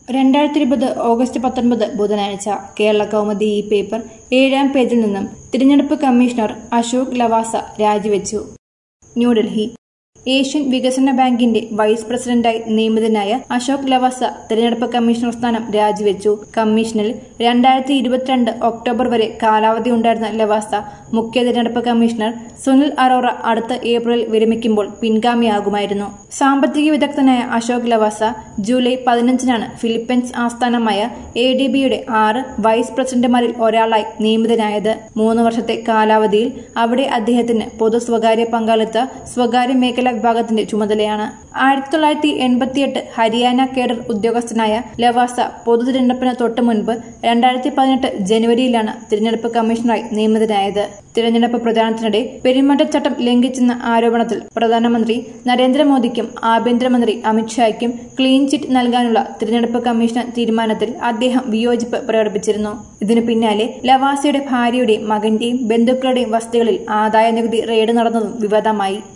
രണ്ടായിരത്തി ഇരുപത് ഓഗസ്റ്റ് പത്തൊൻപത് ബുധനാഴ്ച കേരള കൗമുദി ഈ പേപ്പർ ഏഴാം പേജിൽ നിന്നും തിരഞ്ഞെടുപ്പ് കമ്മീഷണർ അശോക് ലവാസ രാജിവെച്ചു ന്യൂഡൽഹി ഏഷ്യൻ വികസന ബാങ്കിന്റെ വൈസ് പ്രസിഡന്റായി നിയമിതനായ അശോക് ലവാസ തിരഞ്ഞെടുപ്പ് കമ്മീഷണർ സ്ഥാനം രാജിവെച്ചു കമ്മീഷനിൽ രണ്ടായിരത്തി ഇരുപത്തിരണ്ട് ഒക്ടോബർ വരെ കാലാവധി ഉണ്ടായിരുന്ന ലവാസ മുഖ്യ തിരഞ്ഞെടുപ്പ് കമ്മീഷണർ സുനിൽ അറോറ അടുത്ത ഏപ്രിലിൽ വിരമിക്കുമ്പോൾ പിൻഗാമിയാകുമായിരുന്നു സാമ്പത്തിക വിദഗ്ധനായ അശോക് ലവാസ ജൂലൈ പതിനഞ്ചിനാണ് ഫിലിപ്പീൻസ് ആസ്ഥാനമായ എ ഡി ബിയുടെ ആറ് വൈസ് പ്രസിഡന്റുമാരിൽ ഒരാളായി നിയമിതനായത് മൂന്ന് വർഷത്തെ കാലാവധിയിൽ അവിടെ അദ്ദേഹത്തിന് പൊതു സ്വകാര്യ പങ്കാളിത്ത സ്വകാര്യ മേഖലാ വിഭാഗത്തിന്റെ ചുമതലയാണ് ആയിരത്തി തൊള്ളായിരത്തി എൺപത്തിയെട്ട് ഹരിയാന കേഡർ ഉദ്യോഗസ്ഥനായ ലവാസ പൊതു തിരഞ്ഞെടുപ്പിന് തൊട്ടു മുൻപ് രണ്ടായിരത്തി പതിനെട്ട് ജനുവരിയിലാണ് തിരഞ്ഞെടുപ്പ് കമ്മീഷണറായി നിയമിതനായത് തിരഞ്ഞെടുപ്പ് പ്രചാരണത്തിനിടെ പെരുമാറ്റച്ചട്ടം ലംഘിച്ചെന്ന ആരോപണത്തിൽ പ്രധാനമന്ത്രി നരേന്ദ്രമോദിക്കും ആഭ്യന്തരമന്ത്രി അമിത്ഷായ്ക്കും ക്ലീൻ ചിറ്റ് നൽകാനുള്ള തിരഞ്ഞെടുപ്പ് കമ്മീഷൻ തീരുമാനത്തിൽ അദ്ദേഹം വിയോജിപ്പ് പ്രകടിപ്പിച്ചിരുന്നു ഇതിനു പിന്നാലെ ലവാസയുടെ ഭാര്യയുടെയും മകന്റെയും ബന്ധുക്കളുടെയും വസതികളിൽ ആദായ നികുതി റെയ്ഡ് നടന്നതും വിവാദമായി